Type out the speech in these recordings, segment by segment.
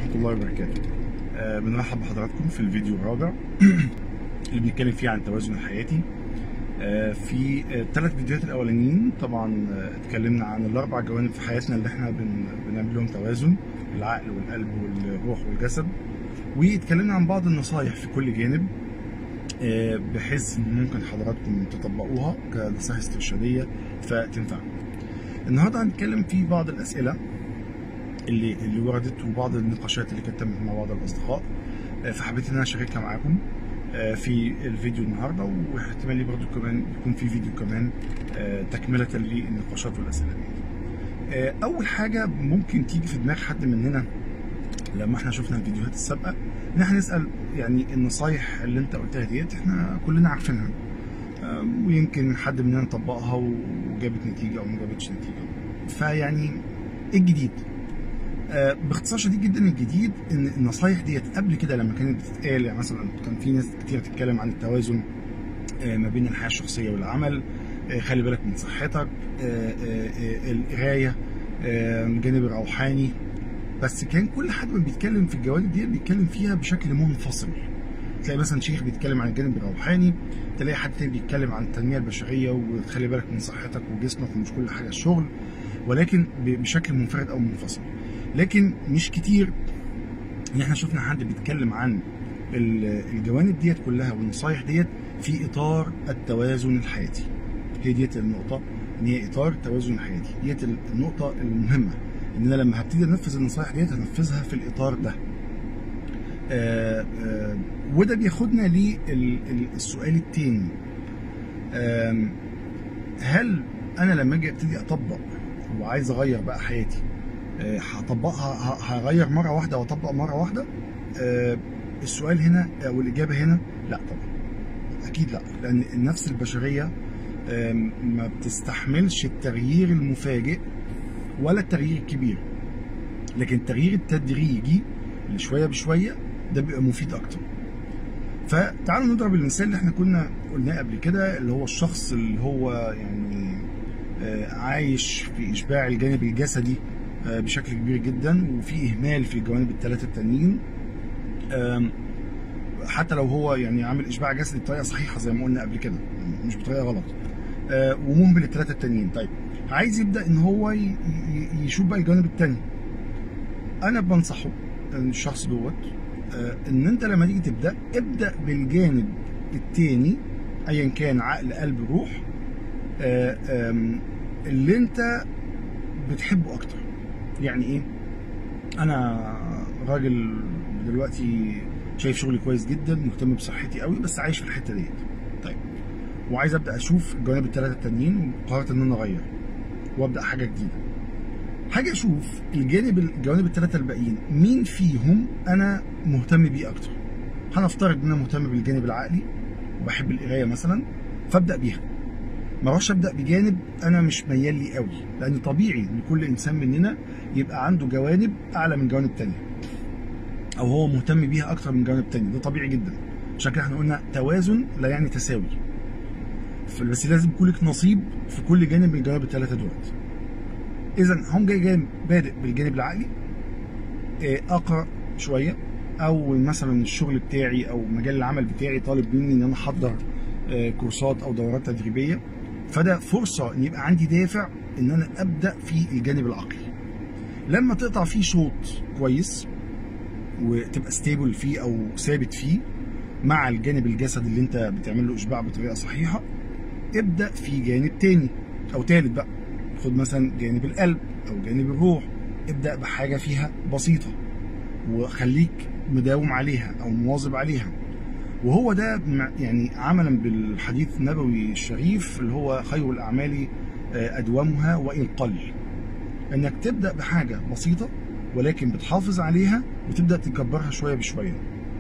ورحمة الله وبركاته آه، بنرحب بحضراتكم في الفيديو الرابع اللي بنتكلم فيه عن التوازن الحياتي آه، في الثلاث فيديوهات الأولانيين طبعا آه، اتكلمنا عن الأربع جوانب في حياتنا اللي احنا بن- بنعمل لهم توازن العقل والقلب والروح والجسد واتكلمنا عن بعض النصايح في كل جانب آه، بحيث إن ممكن حضراتكم تطبقوها كنصائح استرشادية فتنفعكم النهارده هنتكلم في بعض الأسئلة اللي اللي وردت وبعض النقاشات اللي كانت تمت مع بعض الاصدقاء آه، فحبيت ان انا اشاركها معاكم آه، في الفيديو النهارده واحتمال برضو كمان يكون في فيديو كمان آه، تكمله للنقاشات والاسئله دي. آه، اول حاجه ممكن تيجي في دماغ حد مننا لما احنا شفنا الفيديوهات السابقه ان احنا نسال يعني النصايح اللي انت قلتها ديت احنا كلنا عارفينها آه، ويمكن حد مننا طبقها وجابت نتيجه او ما جابتش نتيجه فيعني ايه الجديد؟ آه، باختصار شديد جدا الجديد ان النصايح ديت قبل كده لما كانت بتتقال يعني مثلا كان في ناس كتير تتكلم عن التوازن آه، ما بين الحياه الشخصيه والعمل آه، خلي بالك من صحتك آه، آه، آه، القرايه آه، الجانب الروحاني بس كان كل حد ما بيتكلم في الجوانب دي بيتكلم فيها بشكل منفصل تلاقي مثلا شيخ بيتكلم عن الجانب الروحاني تلاقي حد تاني بيتكلم عن التنميه البشريه وتخلي بالك من صحتك وجسمك ومش كل حاجه الشغل ولكن ب- بشكل منفرد او منفصل لكن مش كتير ان احنا شفنا حد بيتكلم عن ال- الجوانب ديت كلها والنصايح ديت في اطار التوازن الحياتي هي ديت النقطه ان هي اطار التوازن الحياتي ديت النقطه المهمه ان انا لما هبتدي انفذ النصايح ديت هنفذها في الاطار ده آه آه وده بياخدنا للسؤال التاني آم، هل انا لما اجي ابتدي اطبق وعايز اغير بقى حياتي آه، هطبقها ه- هغير مره واحده واطبق مره واحده آه، السؤال هنا او الاجابه هنا لا طبعا اكيد لا لان النفس البشريه آم، ما بتستحملش التغيير المفاجئ ولا التغيير الكبير لكن التغيير التدريجي اللي شويه بشويه ده بيبقى مفيد اكتر فتعالوا نضرب المثال اللي احنا كنا قلناه قبل كده اللي هو الشخص اللي هو يعني آه، عايش في اشباع الجانب الجسدي آه، بشكل كبير جدا وفي اهمال في الجوانب الثلاثه التانيين آم، حتى لو هو يعني عامل اشباع جسدي بطريقه صحيحه زي ما قلنا قبل كده مش بطريقه غلط آه، ومهمل الثلاثه التانيين طيب عايز يبدا ان هو ي- ي- يشوف بقى الجانب الثاني انا بنصحه إن الشخص دوت آه، ان انت لما تيجي تبدا ابدا بالجانب الثاني ايا كان عقل قلب روح آه، آم، اللي انت بتحبه اكتر يعني ايه انا راجل دلوقتي شايف شغلي كويس جدا مهتم بصحتي قوي بس عايش في الحته ديت طيب وعايز ابدا اشوف الجوانب الثلاثه التانيين وقررت ان انا اغير وابدا حاجه جديده حاجه اشوف الجانب الجوانب الثلاثه الباقيين مين فيهم انا مهتم بيه اكتر هنفترض ان انا مهتم بالجانب العقلي وبحب القرايه مثلا فابدا بيها ما اروحش ابدا بجانب انا مش ميال ليه قوي لان طبيعي ان كل انسان مننا يبقى عنده جوانب اعلى من جوانب تانية او هو مهتم بيها اكتر من جوانب تانية ده طبيعي جدا عشان كده احنا قلنا توازن لا يعني تساوي بس لازم يكون لك نصيب في كل جانب من الجوانب الثلاثه دولت اذا هم جاي جاي بادئ بالجانب العقلي آه، اقرا شويه او مثلا الشغل بتاعي او مجال العمل بتاعي طالب مني ان انا احضر آه، كورسات او دورات تدريبيه فده فرصه ان يبقى عندي دافع ان انا ابدا في الجانب العقلي لما تقطع فيه شوط كويس وتبقى ستيبل فيه او ثابت فيه مع الجانب الجسدي اللي انت بتعمل له اشباع بطريقه صحيحه ابدا في جانب تاني او تالت بقى خد مثلا جانب القلب او جانب الروح ابدا بحاجه فيها بسيطه وخليك مداوم عليها او مواظب عليها وهو ده مع- يعني عملا بالحديث النبوي الشريف اللي هو خير الاعمال آه، ادومها وان قل انك تبدا بحاجه بسيطه ولكن بتحافظ عليها وتبدا تكبرها شويه بشويه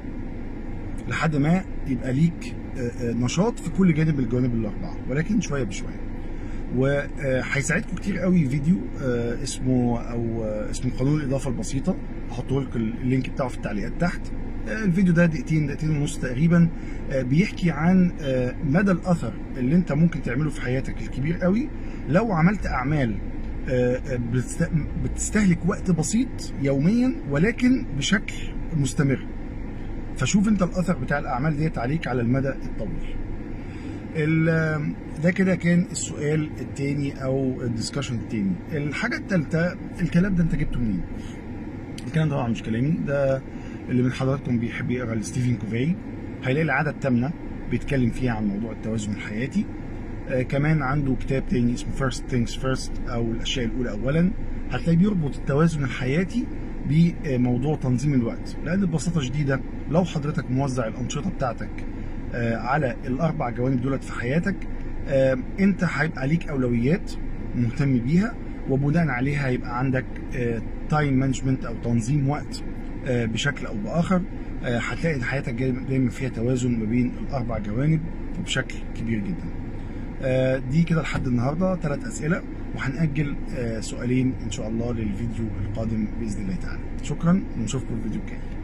لحد ما يبقى ليك آه، آه، نشاط في كل جانب من الجوانب الاربعه ولكن شويه بشويه وهيساعدكم كتير قوي فيديو آه، اسمه او آه، اسمه قانون الاضافه البسيطه هحطه لكم اللينك بتاعه في التعليقات تحت آه، الفيديو ده دقيقتين دقيقتين ونص تقريبا آه، بيحكي عن آه، مدى الاثر اللي انت ممكن تعمله في حياتك الكبير قوي لو عملت اعمال آه، آه، بتست- بتستهلك وقت بسيط يوميا ولكن بشكل مستمر فشوف انت الاثر بتاع الاعمال ديت عليك على المدى الطويل ال- ده كده كان السؤال التاني او الدiscussion التاني الحاجه التالته الكلام ده انت جبته منين الكلام ده طبعا مش كلامي ده اللي من حضراتكم بيحب يقرا لستيفن كوفي هيلاقي العاده الثامنه بيتكلم فيها عن موضوع التوازن الحياتي آه كمان عنده كتاب تاني اسمه First Things First او الاشياء الاولى اولا هتلاقيه بيربط التوازن الحياتي بموضوع تنظيم الوقت لان ببساطه شديده لو حضرتك موزع الانشطه بتاعتك آه على الاربع جوانب دولت في حياتك آه انت هيبقى عليك اولويات مهتم بيها وبناء عليها هيبقى عندك تايم مانجمنت او تنظيم وقت آه بشكل او باخر آه هتلاقي حياتك دايما فيها توازن ما بين الاربع جوانب وبشكل كبير جدا آه دي كده لحد النهارده ثلاث اسئله وهنأجل آه سؤالين ان شاء الله للفيديو القادم باذن الله تعالى شكرا ونشوفكم في الفيديو الجاي